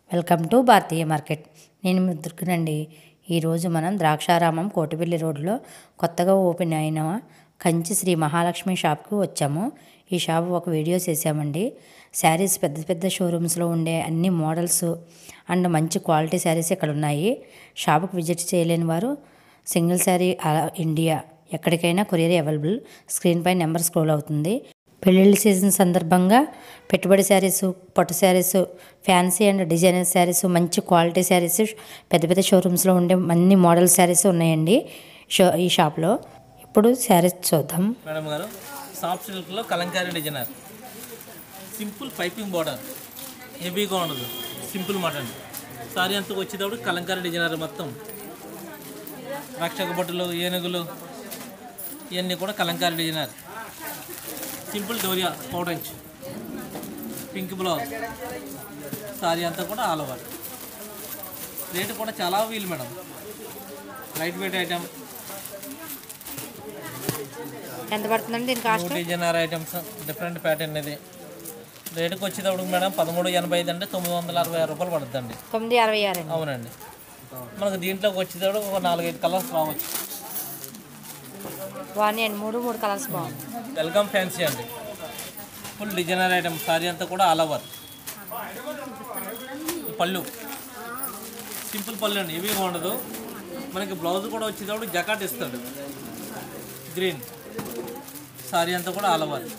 Welcome to Bharatiya market నేను మీ దుర్గనండి ఈరోజు మనం ద్రాక్షారామం కోటిపల్లి రోడ్లో కొత్తగా ఓపెన్ అయిన కంచి శ్రీ మహాలక్ష్మి షాప్కి వచ్చాము ఈ షాప్ ఒక వీడియో చేసామండి శారీస్ పెద్ద పెద్ద షోరూమ్స్లో ఉండే అన్ని మోడల్స్ అండ్ మంచి క్వాలిటీ శారీస్ ఇక్కడ ఉన్నాయి షాప్కి విజిట్ చేయలేని వారు సింగిల్ శారీ ఇండియా ఎక్కడికైనా కొరియర్ అవైలబుల్ స్క్రీన్ పై నెంబర్ స్క్రోల్ అవుతుంది పెళ్ళిళ్ళ సీజన్ సందర్భంగా పెట్టుబడి శారీస్ పట్టు saris fancy and designer saris మంచి క్వాలిటీ శారీస్ పెద్ద పెద్ద షోరూమ్స్లో ఉండే అన్ని మోడల్ శారీస్ ఉన్నాయండి షో ఈ షాప్లో ఇప్పుడు శారీస్ చూద్దాం మేడం గారు సాఫ్ట్ సిల్క్లో kalamkari designer simple piping border హెవీగా ఉండదు సింపుల్ మటన్ సారీ అంతా వచ్చేటప్పుడు కలంకారీ డిజైనర్ మొత్తం రక్షక బట్టలు ఏనుగులు ఇవన్నీ కూడా కలంకారీ డిజైనర్ సింపుల్ డోరియా పౌడెంచ్ పింక్ బ్లౌజ్ సారీ అంతా కూడా ఆల్ ఓవర్ రేటు కూడా చాలా వీలు మేడం లైట్ వెయిట్ ఐటమ్ ఎంత పడుతుందండి దీని cost designer items different pattern ఇది రేటుకి వచ్చేటప్పుడు మేడం పదమూడు ఎనభై ఐదు అంటే తొమ్మిది వందల అరవై ఆరు రూపాయలు పడుతుందండి తొమ్మిది అరవై ఆరు అండి అవునండి మనకు దీంట్లోకి వచ్చేటప్పుడు ఒక నాలుగైదు కలర్స్ రావచ్చు బాగున్నాయి అండి మూడు మూడు కలర్స్ బాగుంది వెల్కమ్ ఫ్యాన్సీ అండి ఫుల్ డిజైనర్ ఐటమ్ సారీ అంతా కూడా ఆల్ ఓవర్ పళ్ళు సింపుల్ పళ్ళు అండి ఇవి ఉండదు మనకి బ్లౌజ్ కూడా వచ్చేటప్పుడు జకాట్ ఇస్తాడు గ్రీన్ సారీ అంతా కూడా ఆల్ ఓవర్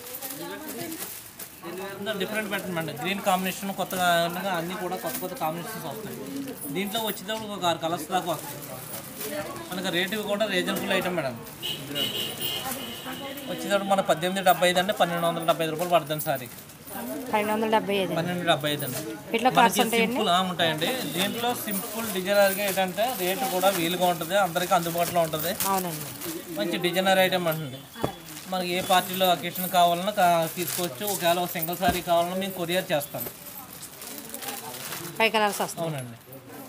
డిఫరెంట్ ప్యాటర్న్ అండి గ్రీన్ కాంబినేషన్ కొత్తగా ఉండగా అన్నీ కూడా కొత్త కొత్త కాంబినేషన్స్ వస్తాయి దీంట్లో వచ్చేటప్పుడు ఒక ఆరు కలర్స్ దాకా వస్తాయి మనకి రేటు కూడా రీజనబుల్ ఐటమ్ మేడం వచ్చేటప్పుడు మన పద్దెనిమిది డెబ్బై ఐదు అంటే పన్నెండు వందల డెబ్బై ఐదు రూపాయలు పడుతుంది సారీ పన్నెండు వందల డెబ్బై ఐదు పన్నెండు డెబ్బై ఐదు అండి ఇట్లా మనకి సింపుల్ ఆ, ఉంటాయండి దీంట్లో సింపుల్ డిజైనర్గా ఏంటంటే రేటు కూడా వీలుగా ఉంటుంది అందరికీ అందుబాటులో ఉంటుంది అవునండి మంచి డిజైనర్ ఐటమ్ అంటుంది మనకి ఏ పార్టీలో అకేషన్ కావాలన్నా కా- తీసుకోవచ్చు ఒకవేళ ఒక సింగిల్ సారీ కావాలన్నా మేము కొరియర్ చేస్తాం ఫైవ్ కలర్స్ వస్తాయి అవునండి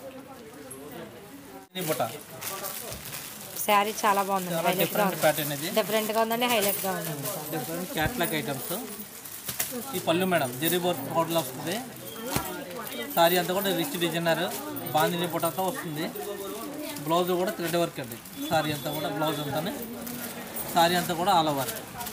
ఇది బుట్ట శారీ చాలా బాగుంది చాలా డిఫరెంట్ ప్యాటర్న్ ఇది డిఫరెంట్గా ఉందండి హైలైట్గా ఉందండి డిఫరెంట్ క్యాట్లాగ్ ఐటమ్స్ ఈ పళ్ళు మేడం జరీ బోర్డ్ మోడల్ వస్తుంది సారీ అంతా కూడా రిచ్ డిజైనర్ బాందిని బుట్టతో వస్తుంది బ్లౌజ్ కూడా థ్రెడ్ వర్క్ అండి సారీ అంతా కూడా బ్లౌజ్ అంతా సారీ అంతా కూడా ఆల్ ఓవర్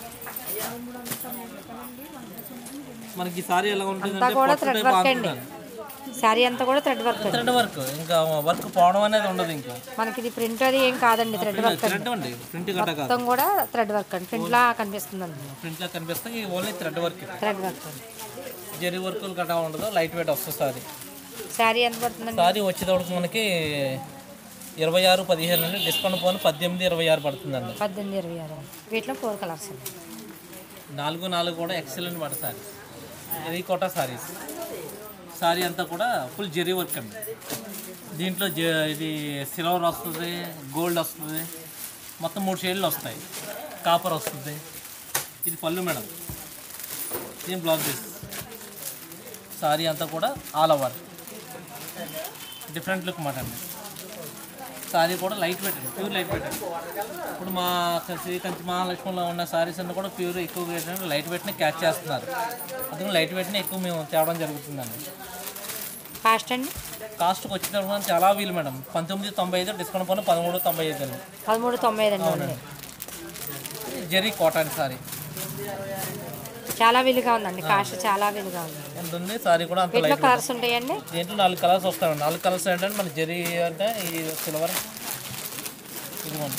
మనకి ఈ సారీ ఎలా ఉంటుంది అంతా కూడా థ్రెడ్ వర్క్ అండి శారీ అంతా కూడా థ్రెడ్ వర్క్ అండి థ్రెడ్ వర్క్ ఇంకా వర్క్ పోవడం అనేది ఉండదు ఇంకా మనకి ఇది ప్రింట్ అది ఏం కాదండి థ్రెడ్ వర్క్ థ్రెడ్ అండి ప్రింట్ గట్ట కాదు మొత్తం కూడా థ్రెడ్ వర్క్ అండి ప్రింట్ లా కనిపిస్తుంది అండి ప్రింట్లో కనిపిస్తే only thread work thread work అండి జరీ వర్క్ గట్రా ఉండదు లైట్ వెయిట్ వస్తుంది సారీ శారీ ఎంత పడుతుందండి సారీ వచ్చేటప్పటికి మనకి ఇరవై ఆరు పదిహేను నుండి డిస్కౌంట్ పోను పద్దెనిమిది ఇరవై ఆరు పడుతుందండి పద్దెనిమిది ఇరవై ఆరు వీటిలో ఫోర్ కలర్స్ అండి నాలుగు నాలుగు కూడా ఎక్సలెంట్ పడ సారీ ఇది కోట సారీస్ సారీ అంతా కూడా ఫుల్ జెరీ వర్క్ అండి దీంట్లో జ- ఇది సిల్వర్ వస్తుంది గోల్డ్ వస్తుంది మొత్తం మూడు షేడ్లు వస్తాయి కాపర్ వస్తుంది ఇది పళ్ళు మేడం దీని బ్లౌజ్ పీస్ సారీ అంతా కూడా ఆల్ ఓవర్ డిఫరెంట్ లుక్ మాట అండి సారీ కూడా లైట్ వెయిట్ అండి ప్యూర్ లైట్ వెయిట్ అండి ఇప్పుడు మా శ్రీ కంచి మహాలక్ష్మిలో ఉన్న సారీస్ అన్ని కూడా ప్యూర్ ఎక్కువ వెయిట్ అంటే లైట్ వెయిట్ని క్యాచ్ చేస్తున్నారు అందుకని లైట్ వెయిట్ని ఎక్కువ మేము తేవడం జరుగుతుందండి కాస్ట్ అండి కాస్ట్కి వచ్చినప్పుడు చాలా వీలు మేడం పంతొమ్మిది తొంభై ఐదు డిస్కౌంట్ పోను పదమూడు తొంభై ఐదు అండి పదమూడు తొంభై ఐదు అండి ఓన్లీ. జరీ కాటన్ సారీ చాలా విలుగా ఉందండి కాస్ట్ చాలా విలుగా ఉంది ఎంత ఉంది సారీ కూడా అంత వీటిలో లైట్ కలర్స్ ఉంటాయండి దీంట్లో నాలుగు కలర్స్ వస్తాయండి నాలుగు కలర్స్ ఏంటంటే మన జరీ అంటే ఈ సిల్వర్ ఇదిగోండి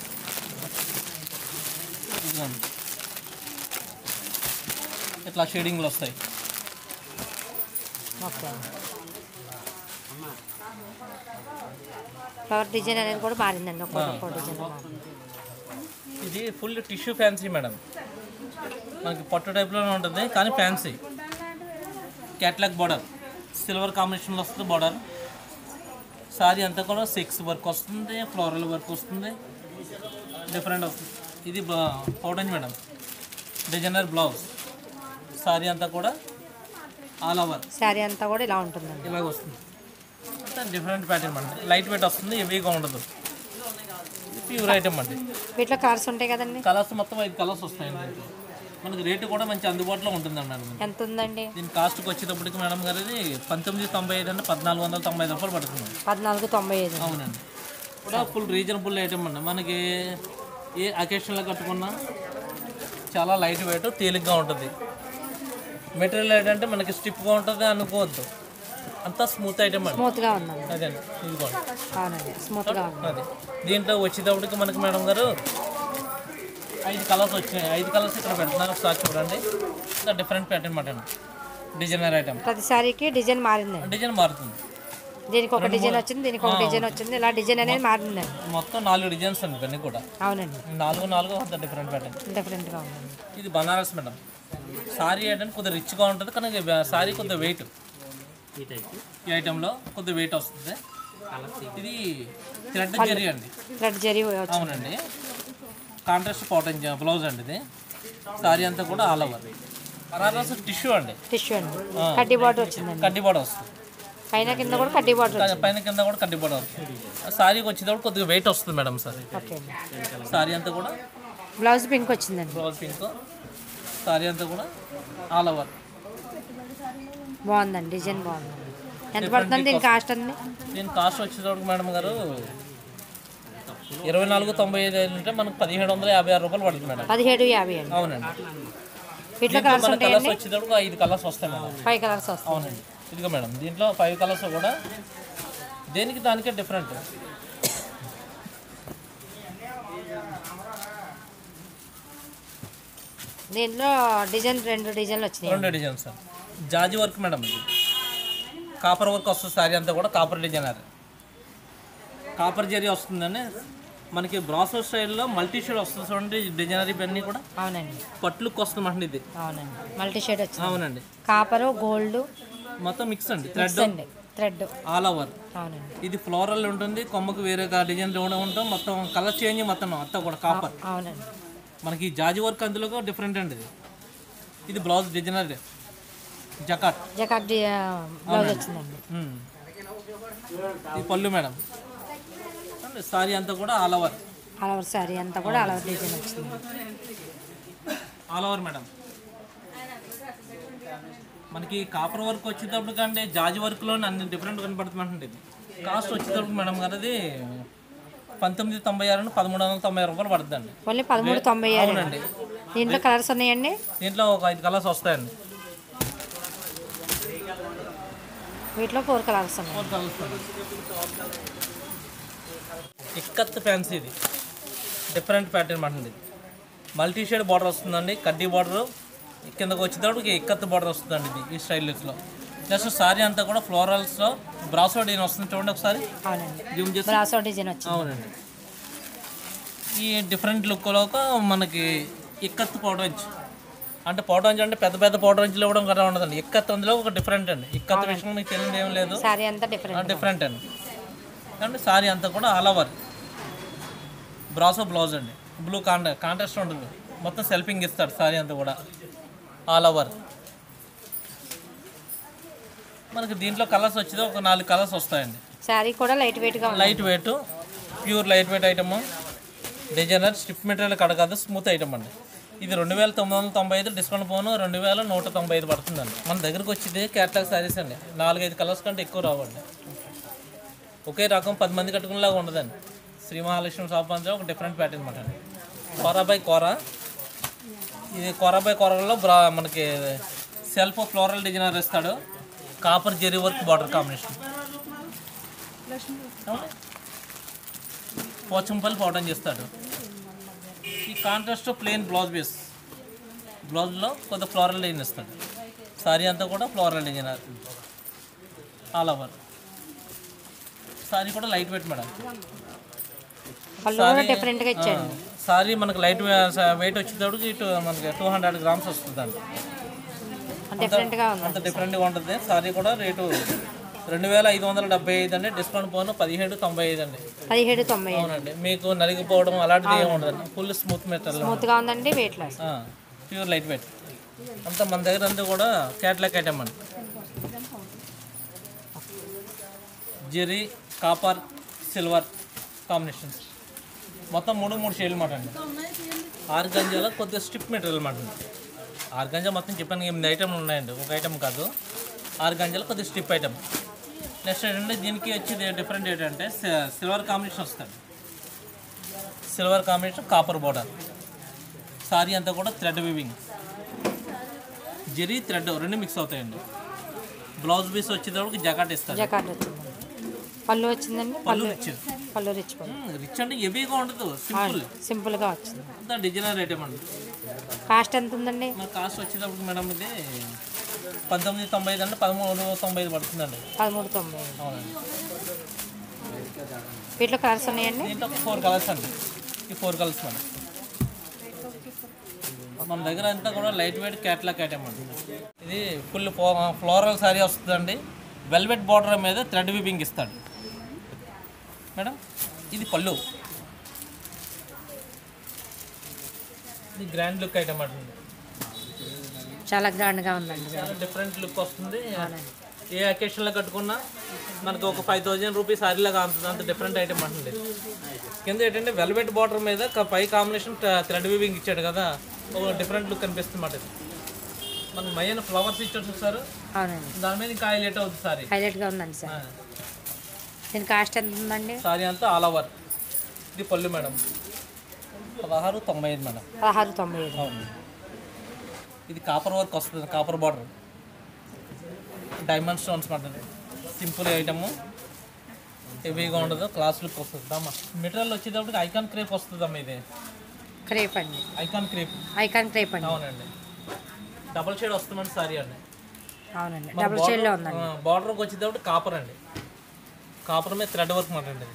ఇదిగోండి ఇట్లా షేడింగ్లు వస్తాయి ఓకే ఫ్లవర్ డిజైన్ అనేది కూడా మారిందండి ఒక్కొక్క ఒక్కో డిజైన్ మారింది ఇది ఫుల్ టిష్యూ ఫ్యాన్సీ మేడం మనకి పట్టు టైప్లోనే ఉంటుంది కానీ ఫ్యాన్సీ క్యాట్లాగ్ బార్డర్ సిల్వర్ కాంబినేషన్లో వస్తుంది బార్డర్ సారీ అంతా కూడా సిక్స్ వర్క్ వస్తుంది ఫ్లోరల్ వర్క్ వస్తుంది డిఫరెంట్ వస్తుంది ఇది పౌడెంజ్ మేడం డిజైనర్ బ్లౌజ్ సారీ అంతా కూడా ఆల్ ఓవర్ శారీ అంతా కూడా ఇలా ఉంటుందండి ఇలాగ వస్తుంది అంతా డిఫరెంట్ ప్యాటర్న్ అండి లైట్ వెయిట్ వస్తుంది హెవీగా ఉండదు ప్యూర్ ఐటమ్ అండి వీటిలో కలర్స్ ఉంటాయి కదండి కలర్స్ మొత్తం ఐదు కలర్స్ వస్తాయండి దీంట్లో. మనకి రేటు కూడా మంచి అందుబాటులో ఉంటుంది మేడం ఎంత ఉందండి దీని కాస్ట్కి వచ్చేటప్పటికి మేడం గారు ఇది పంతొమ్మిది తొంభై ఐదు అంటే పద్నాలుగు వందల తొంభై ఐదు రూపాయలు పడుతుంది పద్నాలుగు తొంభై ఐదు అవునండి కూడా ఫుల్ రీజనబుల్ ఐటమ్ అండి మనకి ఏ అకేషన్లో కట్టుకున్నా చాలా లైట్ వెయిట్ తేలిగ్గా ఉంటుంది మెటీరియల్ ఏంటంటే మనకి స్టిప్గా ఉంటుంది అనుకోవద్దు అంతా స్మూత్ ఐటమ్ అండి స్మూత్గా ఉందండి అదే అండి ఇది కూడా అవునండి స్మూత్గా ఉంది అది దీంట్లో వచ్చేటప్పటికి మనకి మేడం గారు ఐదు కలర్స్ వచ్చినాయి ఐదు కలర్స్ ఇక్కడ పెడుతున్నారు ఒకసారి చూడండి ఇంకా డిఫరెంట్ ప్యాటర్న్ మాట డిజైనర్ ఐటమ్ ప్రతి సారీకి డిజైన్ మారిందండి డిజైన్ మారుతుంది దీనికి ఒక డిజైన్ వచ్చింది దీనికి ఒక డిజైన్ వచ్చింది ఇలా డిజైన్ అనేది మారిందండి మొత్తం నాలుగు డిజైన్స్ అండి ఇవన్నీ కూడా అవునండి నాలుగు నాలుగు అంత డిఫరెంట్ ప్యాటర్న్ డిఫరెంట్గా ఉందండి ఇది బనారస్ మేడం సారీ ఏంటంటే కొద్దిగా రిచ్గా ఉంటుంది కానీ సారీ కొద్దిగా వెయిట్ ఈ ఐటెంలో కొద్దిగా వెయిట్ వస్తుంది ఇది థ్రెడ్ జరీ అండి థ్రెడ్ జరీ వచ్చి అవునండి కాంట్రాస్ట్ కాటన్ బ్లౌజ్ అండి ఇది సారీ అంతా కూడా ఆల్ ఓవర్ బనారస్ టిష్యూ అండి టిష్యూ అండి కడ్డీ బార్డర్ వచ్చిందండి కడ్డీ బార్డర్ వస్తుంది పైన కింద కూడా కడ్డీ బార్డర్ కా- పైన కింద కూడా కడ్డీ బార్డర్ వస్తుంది సారీకి వచ్చేటప్పుడు కొద్దిగా వెయిట్ వస్తుంది మేడం సారీ ఓకే అండి సారీ అంతా కూడా బ్లౌజ్ పింక్ వచ్చిందండి బ్లౌజ్ పింక్ సారీ అంతా కూడా ఆల్ ఓవర్ బాగుందండి డిజైన్ బాగుందండి ఎంత పడుతుంది దీని కాస్ట్ అండి దీని కాస్ట్ వచ్చేటప్పుడు మేడం గారు ఇరవై నాలుగు తొంభై ఐదు అంటే మనకు పదిహేడు వందల యాభై ఆరు రూపాయలు పడుతుంది మేడం పదిహేడు యాభై అండి అవునండి వీటిలో దీంట్లో కలర్స్ మన కలర్స్ ఉంటాయండి వచ్చేటప్పుడు ఐదు కలర్స్ వస్తాయి మేడం ఫైవ్ కలర్స్ వస్తాయి అవునండి ఇదిగో మేడం దీంట్లో ఫైవ్ కలర్స్ కూడా దేనికి దానికే డిఫరెంట్ దీంట్లో డిజైన్ రెండు డిజైన్లు వచ్చినాయి రెండు డిజైన్స్ జాజి వర్క్ మేడం ఇది కాపర్ వర్క్ వస్తుంది సారీ అంతా కూడా కాపర్ డిజైనర్ కాపర్ జరీ వస్తుందండి మనకి బ్రాసో స్టైల్లో మల్టీ షేడ్ వస్తుంది చూడండి డిజైనర్ ఇవన్నీ కూడా అవునండి పట్లుకి వస్తుంది ఇది అవునండి మల్టీ షేడ్ వచ్చింది అవునండి కాపరు గోల్డ్ మొత్తం మిక్స్ అండి థ్రెడ్ అండి థ్రెడ్ ఆల్ ఓవర్ అవునండి ఇది ఫ్లోరల్ ఉంటుంది కొమ్మకు వేరే డిజైన్ ఉంటాం మొత్తం కలర్ చేంజ్ మొత్తం అంతా కూడా కాపర్ అవునండి మనకి జాజి వర్క్ అందులో డిఫరెంట్ అండి ఇది ఇది బ్లౌజ్ డిజైనర్ జకాట్ జకాట్ డి- బ్లౌజ్ వచ్చిందండి మ్మ్. ఇది పళ్ళు మేడం అండి సారీ అంతా కూడా ఆల్ ఓవర్ అలవర్ శారీ అంతా కూడా అలవర్ డిజైన్ వచ్చింది ఆల్ ఓవర్ మేడం మనకి కాపర్ వర్క్ వచ్చేటప్పుడు కంటే జాజి వర్క్లో అన్ని డిఫరెంట్ కనపడుతుందండి ఇది కాస్ట్ వచ్చేటప్పుడు మేడం గారు అది పంతొమ్మిది తొంభై ఆరు నుండి పదమూడు వందల తొంభై ఆరు రూపాయలు పడుతుందండి ఓన్లీ పదమూడు తొంభై ఆరు అవునండి దీంట్లో కలర్స్ ఉన్నాయండి దీంట్లో ఒక ఐదు కలర్స్ వస్తాయండి వీటిలో ఫోర్ కలర్స్ ఉన్నాయి ఫోర్ కలర్స్ ఇక్కత్ ఫ్యాన్సీ ఇది డిఫరెంట్ ప్యాటర్న్ మాట ఇది మల్టీ షేడ్ బార్డర్ వస్తుందండి కడ్డీ బార్డర్ కిందకు వచ్చేటప్పుడు ఇక్కత్ బార్డర్ వస్తుందండి ఇది ఈ స్టైల్స్లో నెక్స్ట్ సారీ అంతా కూడా ఫ్లోరల్స్లో బ్రాసో డిజైన్ వస్తుంది చూడండి ఒకసారి అవునండి జూమ్ చేసి బ్రాసో డిజైన్ వచ్చింది అవునండి ఈ డిఫరెంట్ లుక్లో మనకి ఇక్కత్ పౌడర్ అంటే పౌడర్ అంటే పెద్ద పెద్ద పౌడర్ ఇంచులు ఇవ్వడం కదా ఉండదండి ఇక్కత్ అందులో ఒక డిఫరెంట్ అండి ఇక్కత్ విషయం మీకు తెలియదు ఏం లేదు శారీ అంతా డిఫరెంట్ డిఫరెంట్ అండి అంటే సారీ అంతా కూడా ఆల్ ఓవర్ బ్రాసో బ్లౌజ్ అండి బ్లూ కాంట కాంట్రాస్ట్ ఉంటుంది మొత్తం సెల్ఫింగ్ ఇస్తాడు సారీ అంతా కూడా ఆల్ ఓవర్ మనకి దీంట్లో కలర్స్ వచ్చేది ఒక నాలుగు కలర్స్ వస్తాయండి శారీ కూడా లైట్ వెయిట్గా ఉంది light weight pure light weight item designer స్టిప్ మెటీరియల్ కడ కాదు స్మూత్ ఐటమ్ అండి ఇది రెండు వేల తొమ్మిది వందల తొంభై ఐదు డిస్కౌంట్ పోను రెండు వేల నూట తొంభై ఐదు పడుతుందండి మన దగ్గరకు వచ్చేది క్యాట్లాగ్ శారీస్ అండి నాలుగైదు కలర్స్ కంటే ఎక్కువ రావండి ఒకే రకం పది మంది కట్టుకునేలాగా ఉండదండి శ్రీ మహాలక్ష్మి షాప్ అంటే ఒక డిఫరెంట్ ప్యాటర్న్ అనమాట అండి కోరా బై కోరా ఇది కోరా బై కోరాలో బ్రా మనకి సెల్ఫ్ ఫ్లోరల్ డిజైనర్ ఇస్తాడు copper zari work border combination Pochampally పౌడర్ చేస్తాడు ఈ కాంట్రాస్ట్ ప్లెయిన్ బ్లౌజ్ బేస్ బ్లౌజ్లో కొంత ఫ్లోరల్ డిజైన్ ఇస్తాడు సారీ అంతా కూడా floral design all over sari కూడా లైట్ వెయిట్ మేడం పళ్ళు కూడా డిఫరెంట్గా ఇచ్చాడు సారీ మనకు లైట్ వెయిట్ వచ్చేటప్పుడు ఇటు మనకి టూ హండ్రెడ్ గ్రామ్స్ వస్తుందండి డిఫరెంట్గా ఉంది అంత డిఫరెంట్గా ఉంటుంది సారీ కూడా రేటు రెండు వేల ఐదు వందల డెబ్బై ఐదు అండి డిస్కౌంట్ పోను పదిహేడు తొంభై ఐదు అండి పదిహేడు తొంభై అవునండి మీకు నలిగిపోవడం అలాంటిది ఏమి ఉండదండి ఫుల్ స్మూత్ మెటీరియల్ స్మూత్గా ఉందండి weight loss pure light weight అంతా మన దగ్గర అంతా కూడా క్యాట్లాక్ ఐటమ్ అండి జెరీ కాపర్ సిల్వర్ కాంబినేషన్స్ మొత్తం మూడు మూడు షేడ్లు మాట అండి ఆరు గంజాల కొద్దిగా స్ట్రిప్ మెటీరియల్ మాట అండి ఆరు గంజా మొత్తం చెప్పాను ఎనిమిది ఐటెంలు ఉన్నాయండి ఒక ఐటెం కాదు ఆరు గంజలు కొద్దిగా స్టిప్ ఐటెం నెక్స్ట్ ఏంటంటే దీనికి వచ్చేది డిఫరెంట్ ఏంటంటే సి- సిల్వర్ కాంబినేషన్ వస్తుంది silver combination copper border sari అంతా కూడా థ్రెడ్ వివింగ్ జరీ థ్రెడ్ రెండు మిక్స్ అవుతాయండి బ్లౌజ్ పీస్ వచ్చేటప్పుడు జకాట్ ఇస్తారు జకాట్ వచ్చింది పళ్ళు వచ్చిందండి పళ్ళు పళ్ళు రిచ్ పళ్ళు రిచ్ పళ్ళు రిచ్ అంటే హెవీగా ఉండదు సింపుల్ సింపుల్గా వచ్చింది అంతా డిజైనర్ ఐటమ్ అండి కాస్ట్ ఎంత ఉందండి మన కాస్ట్ వచ్చేటప్పుడు మేడం ఇది పంతొమ్మిది తొంభై ఐదు అంటే పదమూడు తొంభై ఐదు పడుతుందండి పదమూడు తొంభై ఐదు. అవునండి వీటిలో కలర్స్ ఉన్నాయండి దీంట్లో ఫోర్ కలర్స్ అండి ఈ ఫోర్ కలర్స్ మేడం మన దగ్గర అంతా కూడా లైట్ వెయిట్ క్యాట్లాక్ ఐటమ్ అండి ఇది ఫుల్ ఫ్లోరల్ శారీ వస్తుందండి వెల్వెట్ బార్డర్ మీద థ్రెడ్ విపింగ్ ఇస్తాడు మేడం ఇది పళ్ళు ఇది గ్రాండ్ లుక్ ఐటమ్ అండి చాలా గ్రాండ్గా ఉందండి చాలా డిఫరెంట్ లుక్ వస్తుంది ఏ అకేషన్లో కట్టుకున్నా మనకు ఒక ఫైవ్ థౌజండ్ రూపీస్ అరిలాగా అంత అంత డిఫరెంట్ ఐటమ్ అంటుంది కింద ఏంటంటే వెల్వెట్ బార్డర్ మీద క- పై కాంబినేషన్ థ్రెడ్ వీవింగ్ ఇచ్చాడు కదా ఒక డిఫరెంట్ లుక్ అనిపిస్తుంది అన్నమాట ఇది మనకు మయ్యన ఫ్లవర్స్ ఇచ్చాడు చూస్తారు అవునండి దాని మీద ఇంకా హైలైట్ అవుతుంది సారీ హైలైట్గా ఉందండి సార్ దీని కాస్ట్ ఎంత ఉందండి సారీ అంతా ఆల్ ఓవర్ ఇది పళ్ళు మేడం పదహారు తొంభై ఐదు మేడం పదహారు తొంభై ఐదు అవును ఇది కాపర్ వర్క్ వస్తుంది కాపర్ బార్డర్ డైమండ్ స్టోన్స్ పడుతుంది సింపుల్ ఐటమ్ హెవీగా ఉండదు క్లాస్ లుక్ వస్తుంది అమ్మా మెటీరియల్ వచ్చేటప్పటికి ఐకాన్ క్రేప్ వస్తుంది అమ్మ ఇది క్రేప్ అండి ఐకాన్ క్రేప్ ఐకాన్ క్రేప్ అండి అవునండి డబల్ షేడ్ వస్తుందండి సారీ అండి అవునండి డబుల్ షేడ్లో ఉందండి బార్డర్కి వచ్చేటప్పుడు కాపర్ అండి కాపర్ మీద థ్రెడ్ వర్క్ మాట అండి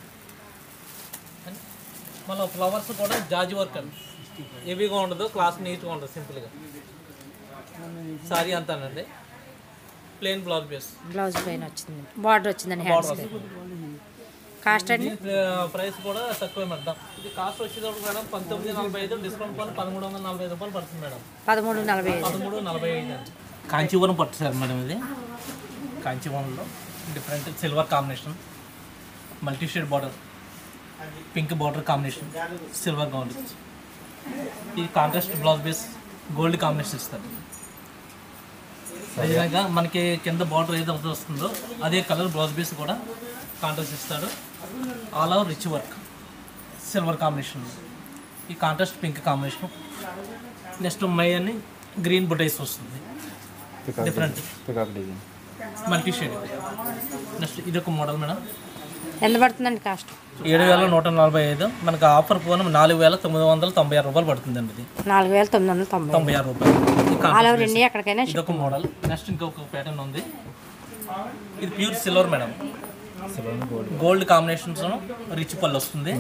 ఇది మళ్ళీ ఫ్లవర్స్ కూడా జాజి వర్క్ అండి హెవీగా ఉండదు క్లాస్ నీట్గా ఉండదు సింపుల్గా సారీ అంతానండి ప్లెయిన్ బ్లౌజ్ పీస్ బ్లౌజ్ పైన వచ్చింది బార్డర్ వచ్చిందండి హ్యాండ్స్కి కాస్ట్ అండి ప్రైస్ కూడా తక్కువే మేడం ఇది కాస్ట్ వచ్చేటప్పుడు మేడం పంతొమ్మిది నలభై ఐదు డిస్కౌంట్ పని పదమూడు వందల నలభై ఐదు రూపాయలు పడుతుంది మేడం పదమూడు నలభై ఐదు పదమూడు నలభై ఐదు అండి కాంచీవరం పట్టు సార్ మేడం ఇది కాంచీవరంలో different silver combination multi shade border pink border combination silver ground ఇది contrast blouse base gold combination ఇస్తారు అదేవిధంగా మనకి కింద బార్డర్ ఏదైతే వస్తుందో అదే కలర్ బ్లౌజ్ బేస్ కూడా కాంట్రాస్ట్ ఇస్తాడు all over rich work silver combination ఈ కాంట్రాస్ట్ పింక్ కాంబినేషన్ నెక్స్ట్ మై అని గ్రీన్ బుటైస్ వస్తుంది డిఫరెంట్ మల్టీ షేడ్ నెక్స్ట్ ఇది ఒక మోడల్ మేడం ఎంత పడుతుందండి కాస్ట్ ఏడు వేల నూట నలభై ఐదు మనకు ఆఫర్ ఫోన్ నాలుగు వేల తొమ్మిది వందల తొంభై ఆరు రూపాయలు పడుతుందండి ఇది నాలుగు వేల తొమ్మిది వందల తొంభై తొంభై ఆరు రూపాయలు ఇది ఆల్ కాంట్రాస్ట్ ఓవర్ ఇండియా ఎక్కడికైనా ఇది ఒక మోడల్ నెక్స్ట్ ఇంకొక ప్యాటర్న్ ఉంది ఇది pure silver madam gold combinations rich పళ్ళు వస్తుంది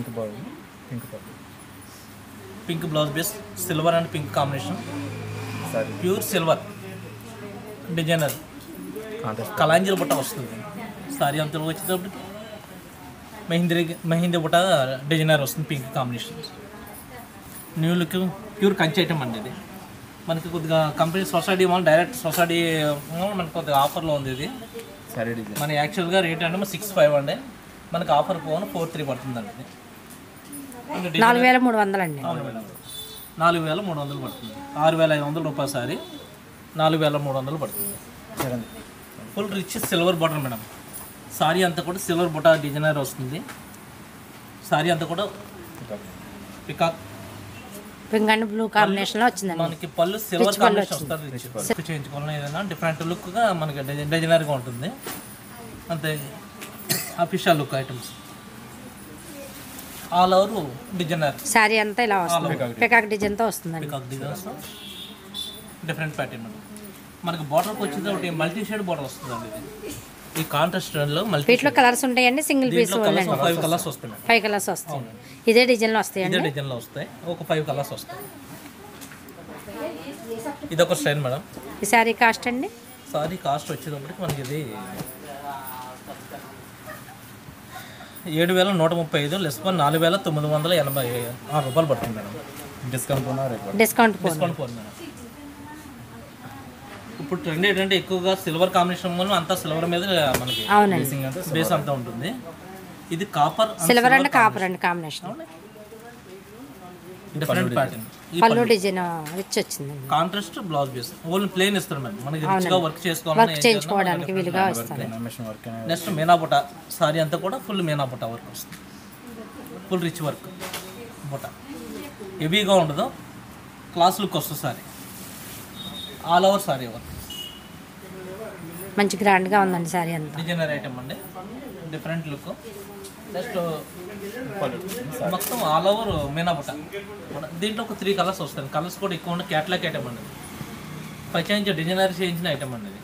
pink blouse base silver and pink combination pure silver designer కలాంజీల బుట్ట వస్తుంది సారీ అంతలో వచ్చేటప్పటికి మహీంద్రి మహీంద్రి బుట్ట డిజైనర్ వస్తుంది pink combination new look pure Kanchi item అండి ఇది మనకి కొద్దిగా కంపెనీ సొసైటీ వాళ్ళు డైరెక్ట్ సొసైటీ మనకి కొద్దిగా ఆఫర్లో ఉంది ఇది మన యాక్చువల్గా రేట్ అంటే సిక్స్ ఫైవ్ అండి మనకి ఆఫర్ పోను ఫోర్ త్రీ పడుతుందండి ఇది అంటే డిజైన్- నాలుగు వేల మూడు వందలండి అవును మేడం నాలుగు వేల మూడు వందలు పడుతుంది ఆరు వేల ఐదు వందల రూపాయల సారీ నాలుగు వేల మూడు వందలు పడుతుంది full rich silver button madam sari అంతా కూడా సిల్వర్ బుటా డిజైనర్ వస్తుంది సారీ అంతా కూడా పికాక్ పింక్ అండ్ బ్లూ కాంబినేషన్లో వచ్చిందండి మనకి పళ్ళు సిల్వర్ కాంబినేషన్ వస్తుంది రిచ్ లుక్ చేయించుకోవాలని ఏదైనా డిఫరెంట్ లుక్గా మనకి డిజైన్ డిజైనర్గా ఉంటుంది అంతే official look items all over designer sari అంతా ఇలా వస్తుంది పికాక్ డిజైన్తో వస్తుందండి పికాక్ డిజైన్స్ డిఫరెంట్ ప్యాటర్న్ మనకి బార్డర్కి వచ్చేది ఒకటి మల్టీ షేడ్ బార్డర్ వస్తుందండి ఇది ఈ కాంట్రాస్ట్ లో మల్టీ వీటిలో కలర్స్ ఉంటాయండి సింగిల్ పీస్ దీంట్లో కలర్స్ ఫైవ్ కలర్స్ వస్తాయి మేడం. ఫైవ్ కలర్స్ వస్తాయి ఇదే డిజైన్లో వస్తాయండి ఇదే డిజైన్లో వస్తాయి ఒక ఫైవ్ కలర్స్ వస్తాయి ఇది ఒక స్టైల్ మేడం ఈ శారీ కాస్ట్ అండి సారీ కాస్ట్ వచ్చేటప్పటికి మనకి ఇది ఏడు వేల నూట ముప్పై ఐదు లెస్ వన్ నాలుగు వేల తొమ్మిది వందల ఎనభై ఆరు రూపాయలు పడుతుంది మేడం డిస్కౌంట్ డిస్కౌంట్ పోను డిస్కౌంట్ పోదు మేడం ఇప్పుడు ట్రెండ్ ఏంటంటే ఎక్కువగా సిల్వర్ కాంబినేషన్ వల్ల అంతా సిల్వర్ మీద మనకి అవునండి బేస్ అంతా ఉంటుంది ఇది కాపర్ సిల్వర్ అండ్ కాపర్ అండి కాంబినేషన్ డిఫరెంట్ ప్యాటర్న్ ఈ పళ్ళు డిజైన్ రిచ్ వచ్చిందండి contrast blouse piece only plain ఇస్తారు మేడం మనకి రిచ్గా వర్క్ చేసుకోవాలన్నా వర్క్ చేయించుకోవడానికి వీలుగా వస్తుంది మిషన్ వర్క్ నెక్స్ట్ మీనా బుట్ట సారీ అంతా కూడా ఫుల్ మీనా బుట్ట వర్క్ వస్తుంది ఫుల్ రిచ్ వర్క్ బుట్ట హెవీగా ఉండదు క్లాస్ లుక్ వస్తుంది sari all over sari work మంచి గ్రాండ్గా ఉందండి సారీ అంతా డిజైనర్ ఐటమ్ అండి డిఫరెంట్ లుక్ నెక్స్ట్ మొత్తం ఆల్ ఓవర్ మీనా బుట్ట దీంట్లో ఒక త్రీ కలర్స్ వస్తాయి కలర్స్ కూడా ఎక్కువ ఉన్న క్యాట్లాక్ ఐటమ్ అండి పైచాయించి డిజైనర్ చేయించిన ఐటమ్ అండి ఇది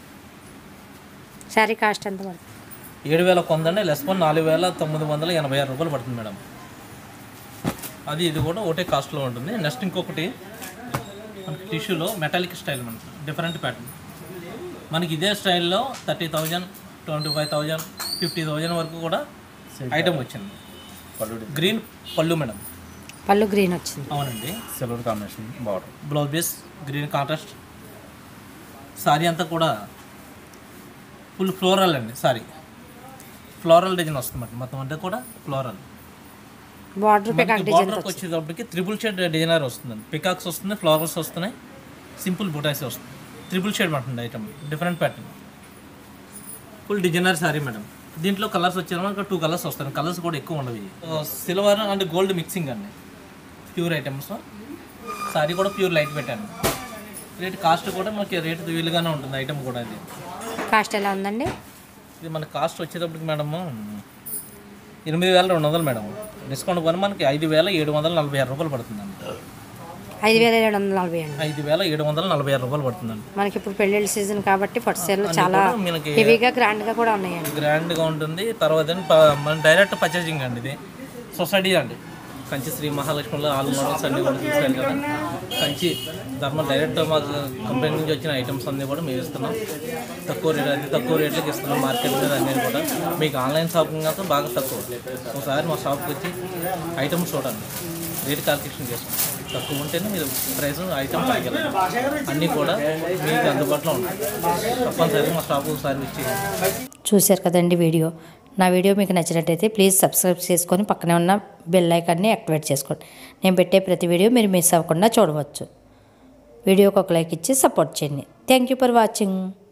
శారీ కాస్ట్ ఎంత పడుతుంది ఏడు వేల కొందండి లెస్ వన్ నాలుగు వేల తొమ్మిది వందల ఎనభై ఆరు రూపాయలు పడుతుంది మేడం అది ఇది కూడా ఒకటే కాస్ట్లో ఉంటుంది నెక్స్ట్ ఇంకొకటి మనకి టిష్యూలో మెటాలిక్ స్టైల్ మనకి డిఫరెంట్ ప్యాటర్న్ మనకి ఇదే స్టైల్లో thirty thousand twenty five thousand fifty thousand వరకు కూడా ఐటమ్ వచ్చింది పళ్ళు గ్రీన్ పళ్ళు మేడం పళ్ళు గ్రీన్ వచ్చింది అవునండి silver combination border blouse base green contrast sari అంతా కూడా ఫుల్ ఫ్లోరల్ అండి సారీ ఫ్లోరల్ డిజైన్ వస్తుంది మొత్తం అంతా కూడా ఫ్లోరల్ బార్డర్ పికాక్ డిజైన్ బార్డర్కి వచ్చేటప్పటికి త్రిబుల్ షేడ్ డిజైనర్ వస్తుందండి పికాక్స్ వస్తుంది ఫ్లవర్స్ వస్తున్నాయి సింపుల్ బుటాస్ వస్తుంది త్రిబుల్ షేడ్ ఉంటుంది item different pattern full designer sari madam దీంట్లో కలర్స్ వచ్చేమో టూ కలర్స్ వస్తాయి కలర్స్ కూడా ఎక్కువ ఉండవు సిల్వర్ అండ్ గోల్డ్ మిక్సింగ్ అండి ప్యూర్ ఐటమ్స్ సారీ కూడా ప్యూర్ లైట్ పెట్టాను రేట్ కాస్ట్ కూడా మనకి రేట్ వీలుగానే ఉంటుంది ఐటమ్ కూడా అది కాస్ట్ ఎలా ఉందండి ఇది మన కాస్ట్ వచ్చేటప్పటికి మేడము ఎనిమిది వేల రెండు వందలు మేడం డిస్కౌంట్ కొని మనకి ఐదు వేల ఏడు వందల నలభై ఆరు రూపాయలు పడుతుందండి ఐదు వేల ఏడు వందల నలభై అండి ఐదు వేల ఏడు వందల నలభై ఆరు రూపాయలు పడుతుందండి మనకి ఇప్పుడు పెళ్ళిళ్ళ సీజన్ కాబట్టి పట్టు చీరలు చాలా కూడా మనకి హెవీగా గ్రాండ్గా కూడా ఉన్నాయండి గ్రాండ్గా ఉంటుంది తర్వాత ఏం ప- మన డైరెక్ట్ పర్చేసింగ్ అండి ఇది సొసైటీ అండి కంచి శ్రీ మహాలక్ష్మిలో ఆల్ మోడల్స్ అన్నీ కూడా చూసారు కదా కంచి ధర్మ డైరెక్ట్ మాకు కంపెనీ నుంచి వచ్చిన ఐటమ్స్ అన్నీ కూడా మేము ఇస్తున్నాం తక్కువ రేట్ అతి తక్కువ రేట్లకి ఇస్తున్నాం మార్కెట్ మీద అన్నీ కూడా మీకు ఆన్లైన్ షాపింగ్ అయితే బాగా తక్కువ ఒకసారి మా షాప్కి వచ్చి ఐటమ్స్ చూడండి రేట్ క్యాల్కులేషన్ చేసుకోండి తక్కువ ఉంటేనే మీరు ప్రైస్ ఐటమ్ తాగలరు అన్నీ కూడా మీకు అందుబాటులో ఉంటాయి తప్పనిసరిగా మా షాప్ ఒకసారి వచ్చి చూశారు కదండి వీడియో నా వీడియో మీకు నచ్చినట్టయితే ప్లీజ్ సబ్స్క్రైబ్ చేసుకొని పక్కనే ఉన్న బెల్ ఐకాన్ని యాక్టివేట్ చేసుకోండి నేను పెట్టే ప్రతి వీడియో మీరు మిస్ అవ్వకుండా చూడవచ్చు వీడియోకి ఒక లైక్ ఇచ్చి సపోర్ట్ చేయండి థ్యాంక్ యూ ఫర్ వాచింగ్